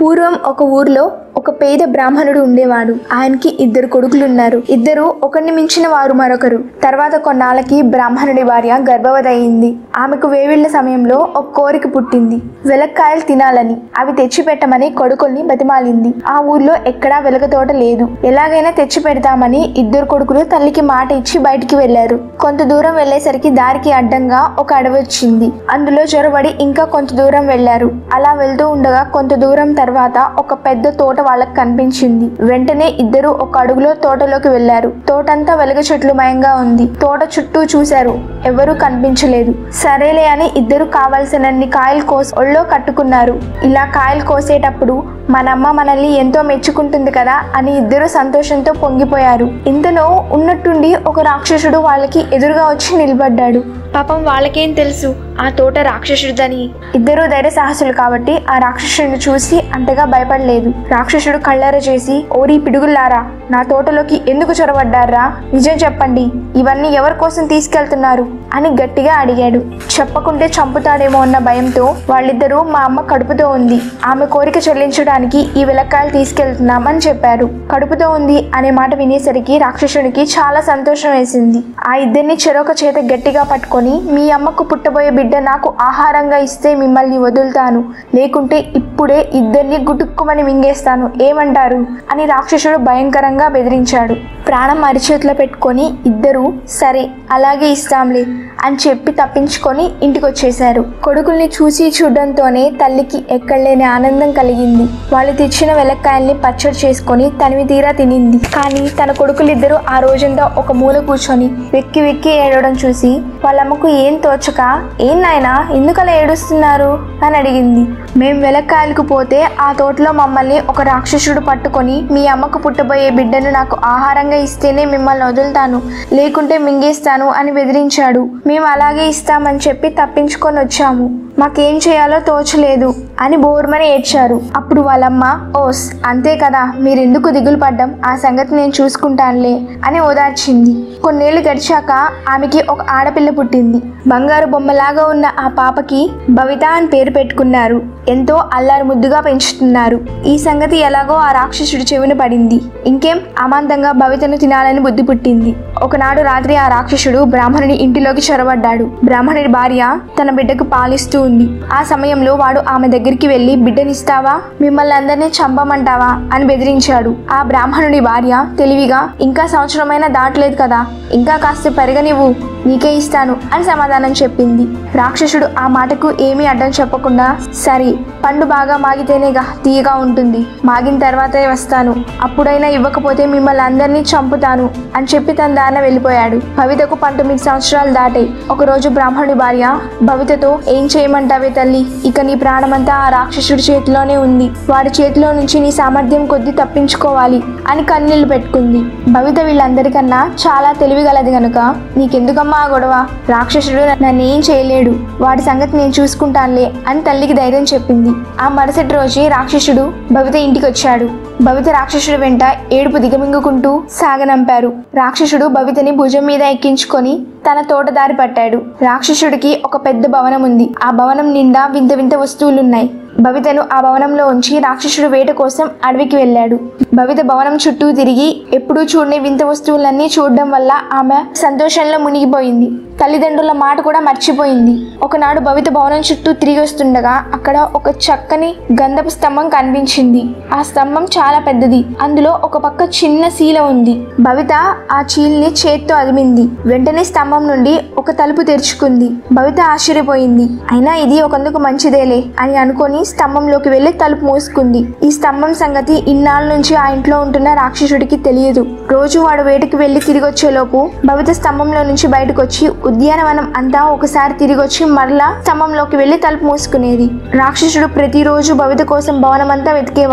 పూర్వం ఒక ఊర్లో ఒక పేద బ్రాహ్మణుడు ఉండేవాడు ఆయనకి ఇద్దరు కొడుకులు ఉన్నారు ఇద్దరు ఒకరిని మించిన వారు మరొకరు తర్వాత కొన్నాళ్ళకి బ్రాహ్మణుడి భార్య గర్భవతి అయింది ఆమెకు వేవిళ్ల సమయంలో ఒక కోరిక పుట్టింది వెలక్కాయలు తినాలని అవి తెచ్చి పెట్టమని కొడుకుల్ని బతిమాలింది ఆ ఊర్లో ఎక్కడా వెలగ తోట లేదు ఎలాగైనా తెచ్చి పెడతామని ఇద్దరు కొడుకులు తల్లికి మాట ఇచ్చి బయటికి వెళ్లారు కొంత దూరం వెళ్లేసరికి దారికి అడ్డంగా ఒక అడవి వచ్చింది అందులో చొరబడి ఇంకా కొంత దూరం వెళ్లారు అలా వెళ్తూ ఉండగా కొంత దూరం తర్వాత ఒక పెద్ద తోట వాళ్ళకి కనిపించింది వెంటనే ఇద్దరు ఒక అడుగులో తోటలోకి వెళ్లారు తోటంతా వెలగ చెట్లు మయంగా ఉంది తోట చుట్టూ చూశారు ఎవరూ కనిపించలేదు సరేలే అని ఇద్దరు కావలసినన్ని కాయలు కోసి ఒళ్ళో కట్టుకున్నారు ఇలా కాయలు కోసేటప్పుడు మనమ్మ మనల్ని ఎంతో మెచ్చుకుంటుంది కదా అని ఇద్దరు సంతోషంతో పొంగిపోయారు ఇంతలో ఉన్నట్టుండి ఒక రాక్షసుడు వాళ్ళకి ఎదురుగా వచ్చి నిలబడ్డాడు పాపం వాళ్ళకేం తెలుసు ఆ తోట రాక్షసుడిదని ఇద్దరు ధైర్య సాహసులు కాబట్టి ఆ రాక్షసుడిని చూసి అంతగా భయపడలేదు రాక్షసుడు కళ్ళార చేసి ఓరి పిడుగుల్లారా నా తోటలోకి ఎందుకు చొరబడ్డారా నిజం చెప్పండి ఇవన్నీ ఎవరి కోసం తీసుకెళ్తున్నారు అని గట్టిగా అడిగాడు చెప్పకుంటే చంపుతాడేమో అన్న భయంతో వాళ్ళిద్దరూ మా అమ్మ కడుపుతో ఉంది ఆమె కోరిక చెల్లించడానికి ఈ విలక్కాయలు తీసుకెళ్తున్నామని చెప్పారు కడుపుతో ఉంది అనే మాట వినేసరికి రాక్షసుడికి చాలా సంతోషం వేసింది ఆ ఇద్దరిని చెరొక చేత గట్టిగా పట్టుకొని మీ అమ్మకు పుట్టబోయే బిడ్డ నాకు ఆహారంగా ఇస్తే మిమ్మల్ని వదులుతాను లేకుంటే ఇప్పుడే ఇద్దరిని గుటుక్కుమని మింగేస్తాను ఏమంటారు అని రాక్షసుడు భయంకరంగా బెదిరించాడు ప్రాణం అరిచేతిలో పెట్టుకొని ఇద్దరూ సరే అలాగే ఇస్తాంలే అని చెప్పి తప్పించుకొని ఇంటికి వచ్చేశారు కొడుకుల్ని చూసి చూడడంతోనే తల్లికి ఎక్కడలేని ఆనందం కలిగింది వాళ్ళు తెచ్చిన వెలక్కాయల్ని పచ్చడి చేసుకొని తనివి తీరా తినింది కానీ తన కొడుకులిద్దరూ ఆ రోజంతా ఒక మూల కూర్చొని వెక్కి వెక్కి ఏడవడం చూసి వాళ్ళమ్మకు ఏం తోచక ఏం నాయనా ఎందుకలా ఏడుస్తున్నారు అని అడిగింది మేం వెలక్కాయలకు పోతే ఆ తోటలో మమ్మల్ని ఒక రాక్షసుడు పట్టుకొని మీ అమ్మకు పుట్టబోయే బిడ్డను నాకు ఆహారంగా ఇస్తేనే మిమ్మల్ని వదులుతాను లేకుంటే మింగేస్తాను అని బెదిరించాడు మేము అలాగే ఇస్తామని చెప్పి తప్పించుకొని వచ్చాము మాకేం చేయాలో తోచలేదు అని బోర్మని ఏడ్చారు అప్పుడు వాళ్ళమ్మ ఓస్ అంతే కదా మీరెందుకు దిగులు పడ్డం ఆ సంగతి నేను చూసుకుంటానులే అని ఓదార్చింది కొన్నేళ్లు గడిచాక ఆమెకి ఒక ఆడపిల్ల పుట్టింది బంగారు బొమ్మలాగా ఉన్న ఆ పాపకి భవిత అని పేరు పెట్టుకున్నారు ఎంతో అల్లారు ముద్దుగా పెంచుతున్నారు ఈ సంగతి ఎలాగో ఆ రాక్షసుడి చెవిన పడింది ఇంకేం అమాంతంగా భవితను తినాలని బుద్ధి పుట్టింది ఒకనాడు రాత్రి ఆ రాక్షసుడు బ్రాహ్మణుడి ఇంటిలోకి చొరబడ్డాడు బ్రాహ్మణుడి భార్య తన బిడ్డకు పాలిస్తూ ఉంది ఆ సమయంలో వాడు ఆమె దగ్గరికి వెళ్లి బిడ్డనిస్తావా మిమ్మల్ని అందరినీ చంపమంటావా అని బెదిరించాడు ఆ బ్రాహ్మణుడి భార్య తెలివిగా ఇంకా సంవత్సరమైనా దాటలేదు కదా ఇంకా కాస్త పెరగనివ్వు నీకే ఇస్తాను అని సమాధానం చెప్పింది రాక్షసుడు ఆ మాటకు ఏమీ అడ్డం చెప్పకుండా సరే పండు బాగా మాగితేనేగా తీయగా ఉంటుంది మాగిన తర్వాతే వస్తాను అప్పుడైనా ఇవ్వకపోతే మిమ్మల్ని అందరినీ చంపుతాను అని చెప్పి తన దాన వెళ్ళిపోయాడు భవితకు పంతొమ్మిది సంవత్సరాలు దాటాయి ఒకరోజు బ్రాహ్మణుడి భార్య భవితతో ఏం చేయమంటావే తల్లి ఇక నీ ప్రాణమంతా ఆ రాక్షసుడి చేతిలోనే ఉంది వాడి చేతిలో నుంచి నీ సామర్థ్యం కొద్దీ తప్పించుకోవాలి అని కన్నీళ్లు పెట్టుకుంది భవిత వీళ్ళందరికన్నా చాలా తెలివిగలది గనుక నీకెందుకమ్మా ఆ గొడవ రాక్షసుడు నన్ను ఏం చేయలేడు వాడి సంగతి నేను చూసుకుంటానులే అని తల్లికి ధైర్యం చెప్పింది ఆ మరుసటి రోజే రాక్షసుడు భవిత ఇంటికి వచ్చాడు భవిత రాక్షసుడు వెంట ఏడుపు దిగమింగుకుంటూ సాగనంపారు రాక్షసుడు భవితని భుజం మీద ఎక్కించుకొని తన తోటదారి పట్టాడు రాక్షసుడికి ఒక పెద్ద భవనం ఉంది ఆ భవనం నిండా వింత వింత వస్తువులున్నాయి భవితను ఆ భవనంలో ఉంచి రాక్షసుడు వేట కోసం అడవికి వెళ్ళాడు భవిత భవనం చుట్టూ తిరిగి ఎప్పుడూ చూడని వింత వస్తువులన్నీ చూడడం వల్ల ఆమె సంతోషంలో మునిగిపోయింది తల్లిదండ్రుల మాట కూడా మర్చిపోయింది ఒకనాడు భవిత భవనం చుట్టూ తిరిగి వస్తుండగా అక్కడ ఒక చక్కని గంధపు స్తంభం కనిపించింది ఆ స్తంభం చాలా పెద్దది అందులో ఒక పక్క చిన్న శీల ఉంది భవిత ఆ చీల్ని చేత్తో అదిమింది వెంటనే స్తంభం నుండి ఒక తలుపు తెరుచుకుంది భవిత ఆశ్చర్యపోయింది అయినా ఇది ఒకందుకు మంచిదేలే అని అనుకొని స్తంభంలోకి వెళ్లి తలుపు మూసుకుంది ఈ స్తంభం సంగతి ఇన్నాళ్ళ నుంచి ఆ ఇంట్లో ఉంటున్న రాక్షసుడికి తెలియదు రోజు వాడు వేటకి వెళ్లి తిరిగి వచ్చేలోపు భవిత స్తంభంలో నుంచి బయటకు వచ్చి ఉద్యానవనం అంతా ఒకసారి తిరిగి వచ్చి మరలా స్తంభంలోకి వెళ్లి తలుపు మూసుకునేది రాక్షసుడు ప్రతిరోజు భవిత కోసం భవనమంతా వెతికేవాడు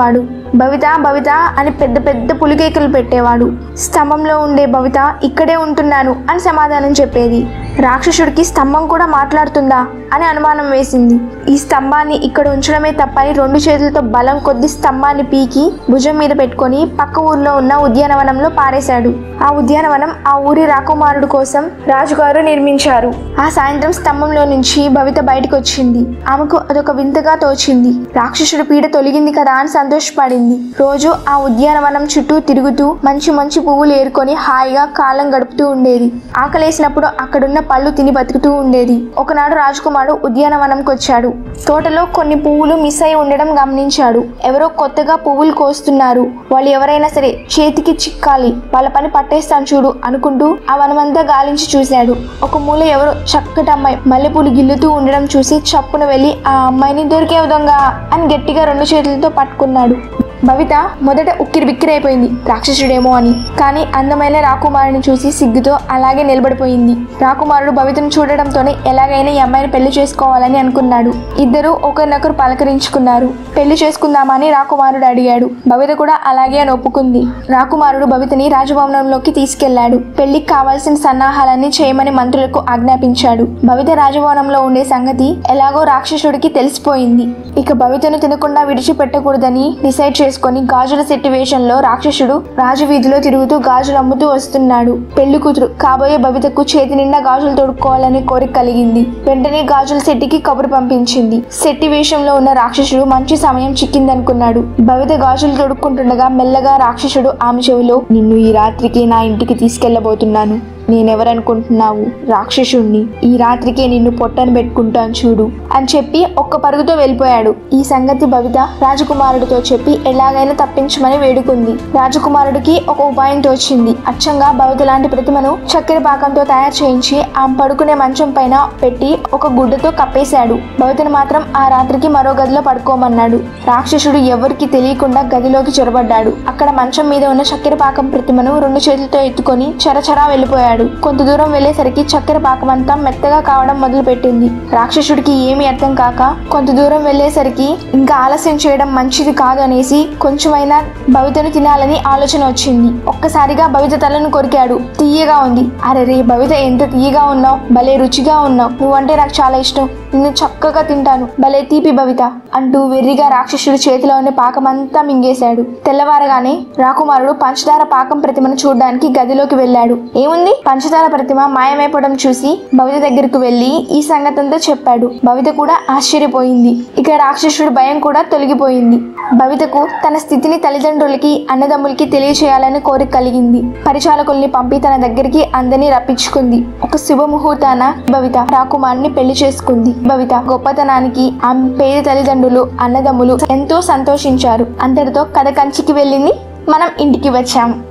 భవిత భవిత అని పెద్ద పెద్ద పులికేకలు పెట్టేవాడు స్తంభంలో ఉండే భవిత ఇక్కడే ఉంటున్నాను అని సమాధానం చెప్పేది రాక్షసుడికి స్తంభం కూడా మాట్లాడుతుందా అని అనుమానం వేసింది ఈ స్తంభాన్ని ఇక్కడ ఉంచడమే తప్పని రెండు చేతులతో బలం కొద్ది స్తంభాన్ని పీకి భుజం మీద పెట్టుకొని పక్క ఊర్లో ఉన్న ఉద్యానవనంలో పారేశాడు ఆ ఉద్యానవనం ఆ ఊరి రాకుమారుడు కోసం రాజుగారు నిర్మించారు ఆ సాయంత్రం స్తంభంలో నుంచి భవిత బయటకు వచ్చింది ఆమెకు అదొక వింతగా తోచింది రాక్షసుడి పీడ తొలగింది కదా అని సంతోషపడింది రోజు ఆ ఉద్యానవనం చుట్టూ తిరుగుతూ మంచి మంచి పువ్వులు ఏరుకొని హాయిగా కాలం గడుపుతూ ఉండేది ఆకలేసినప్పుడు అక్కడున్న పళ్ళు తిని బతుకుతూ ఉండేది ఒకనాడు రాజకుమారుడు ఉద్యానవనంకి వచ్చాడు తోటలో కొన్ని పువ్వులు మిస్ అయి ఉండడం గమనించాడు ఎవరో కొత్తగా పువ్వులు కోస్తున్నారు వాళ్ళు ఎవరైనా సరే చేతికి చిక్కాలి వాళ్ళ పని పట్టేస్తాను చూడు అనుకుంటూ ఆ వనమంతా గాలించి చూశాడు ఒక మూల ఎవరో చక్కటి అమ్మాయి మల్లెపూలు గిల్లుతూ ఉండడం చూసి చప్పున వెళ్ళి ఆ అమ్మాయిని దొరికే దొంగ అని గట్టిగా రెండు చేతులతో పట్టుకున్నాడు భవిత మొదట ఉక్కిరి బిక్కిరైపోయింది రాక్షసుడేమో అని కానీ అందమైన రాకుమారుని చూసి సిగ్గుతో అలాగే నిలబడిపోయింది రాకుమారుడు భవితను చూడడంతోనే ఎలాగైనా ఈ అమ్మాయిని పెళ్లి చేసుకోవాలని అనుకున్నాడు ఇద్దరు ఒకరినొకరు పలకరించుకున్నారు పెళ్లి చేసుకుందామా అని రాకుమారుడు అడిగాడు భవిత కూడా అలాగే అని ఒప్పుకుంది రాకుమారుడు భవితని రాజభవనంలోకి తీసుకెళ్లాడు పెళ్లికి కావాల్సిన సన్నాహాలన్నీ చేయమని మంత్రులకు ఆజ్ఞాపించాడు భవిత రాజభవనంలో ఉండే సంగతి ఎలాగో రాక్షసుడికి తెలిసిపోయింది ఇక భవితను తినకుండా విడిచిపెట్టకూడదని డిసైడ్ చేసుకొని గాజుల సెట్టి వేషంలో రాక్షసుడు రాజవీధిలో తిరుగుతూ గాజులు అమ్ముతూ వస్తున్నాడు పెళ్లి కూతురు కాబోయే భవితకు చేతి నిండా గాజులు తొడుక్కోవాలనే కోరిక కలిగింది వెంటనే గాజుల శెట్టికి కబురు పంపించింది శెట్టి వేషంలో ఉన్న రాక్షసుడు మంచి సమయం చిక్కిందనుకున్నాడు భవిత గాజులు తొడుక్కుంటుండగా మెల్లగా రాక్షసుడు ఆమె చెవిలో నిన్ను ఈ రాత్రికి నా ఇంటికి తీసుకెళ్లబోతున్నాను నేనెవరనుకుంటున్నావు రాక్షసుణ్ణి ఈ రాత్రికే నిన్ను పొట్టను పెట్టుకుంటాను చూడు అని చెప్పి ఒక్క పరుగుతో వెళ్ళిపోయాడు ఈ సంగతి భవిత రాజకుమారుడితో చెప్పి ఎలాగైనా తప్పించమని వేడుకుంది రాజకుమారుడికి ఒక ఉపాయం తోచింది అచ్చంగా భవిత లాంటి ప్రతిమను చక్కెర పాకంతో తయారు చేయించి ఆమె పడుకునే మంచం పైన పెట్టి ఒక గుడ్డతో కప్పేశాడు భవితను మాత్రం ఆ రాత్రికి మరో గదిలో పడుకోమన్నాడు రాక్షసుడు ఎవరికి తెలియకుండా గదిలోకి చొరబడ్డాడు అక్కడ మంచం మీద ఉన్న చక్కెర పాకం ప్రతిమను రెండు చేతులతో ఎత్తుకొని చరచరా వెళ్ళిపోయాడు కొంత దూరం వెళ్ళేసరికి చక్కెర పాకం అంతా మెత్తగా కావడం మొదలుపెట్టింది రాక్షసుడికి ఏమీ అర్థం కాక కొంత దూరం వెళ్ళేసరికి ఇంకా ఆలస్యం చేయడం మంచిది కాదు అనేసి కొంచెమైనా భవితను తినాలని ఆలోచన వచ్చింది ఒక్కసారిగా భవిత తలను కొరికాడు తీయగా ఉంది అరే రే భవిత ఎంత తీయగా ఉన్నావు భలే రుచిగా ఉన్నావు నువ్వంటే నాకు చాలా ఇష్టం నిన్ను చక్కగా తింటాను భలే తీపి భవిత అంటూ వెర్రిగా రాక్షసుడి చేతిలో ఉన్న పాకమంతా మింగేశాడు తెల్లవారగానే రాకుమారుడు పంచదార పాకం ప్రతిమను చూడడానికి గదిలోకి వెళ్ళాడు ఏముంది పంచదార ప్రతిమ మాయమైపోవడం చూసి భవిత దగ్గరకు వెళ్లి ఈ సంగతంతా చెప్పాడు భవిత కూడా ఆశ్చర్యపోయింది ఇక రాక్షసుడి భయం కూడా తొలగిపోయింది భవితకు తన స్థితిని తల్లిదండ్రులకి అన్నదమ్ములకి తెలియచేయాలని కోరిక కలిగింది పరిచాలకుల్ని పంపి తన దగ్గరికి అందరినీ రప్పించుకుంది ఒక శుభముహూర్తాన భవిత రాకుమారుని పెళ్లి చేసుకుంది భవిత గొప్పతనానికి ఆమె పేద తల్లిదండ్రులు అన్నదమ్ములు ఎంతో సంతోషించారు అంతటితో కథ కంచికి వెళ్ళింది మనం ఇంటికి వచ్చాం